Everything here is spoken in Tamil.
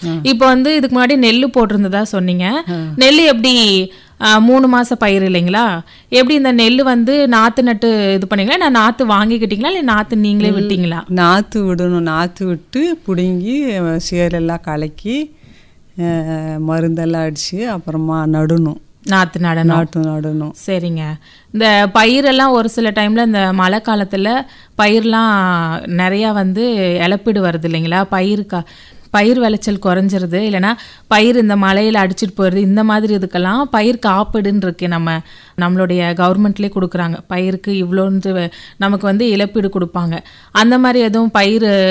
இப்போ வந்து இதுக்கு முன்னாடி நெல்லு போட்டிருந்ததா சொன்னீங்க நெல் எப்படி ஆ, மூணு மாச பயிர் இல்லைங்களா எப்படி இந்த நெல் வந்து நாத்து நட்டு இது பண்ணீங்களா நான் நாத்து வாங்கிக்கிட்டீங்களா இல்லை நாத்து நீங்களே விட்டீங்களா நாற்று விடணும் நாற்று விட்டு பிடுங்கி சேரெல்லாம் கலக்கி அஹ், மருந்தெல்லாம் அடித்து அப்புறமா நடணும் நாத்து நடனம் நாட்டு நடணும் சரிங்க இந்த பயிரெல்லாம் ஒரு சில டைம்ல இந்த மழை காலத்துல பயிர்லாம் நிறைய வந்து இழப்பீடு வருது இல்லைங்களா பயிருக்கா பயிர் விளைச்சல் குறைஞ்சிருது இல்லைன்னா பயிர் இந்த மழையில அடிச்சிட்டு போயிடுது இந்த மாதிரி இதுக்கெல்லாம் பயிர் காப்பீடுன்னு இருக்கு நம்ம நம்மளுடைய கவர்மெண்ட்லேயே கொடுக்குறாங்க பயிருக்கு இவ்வளோன்ட்டு நமக்கு வந்து இழப்பீடு கொடுப்பாங்க அந்த மாதிரி எதுவும் பயிர்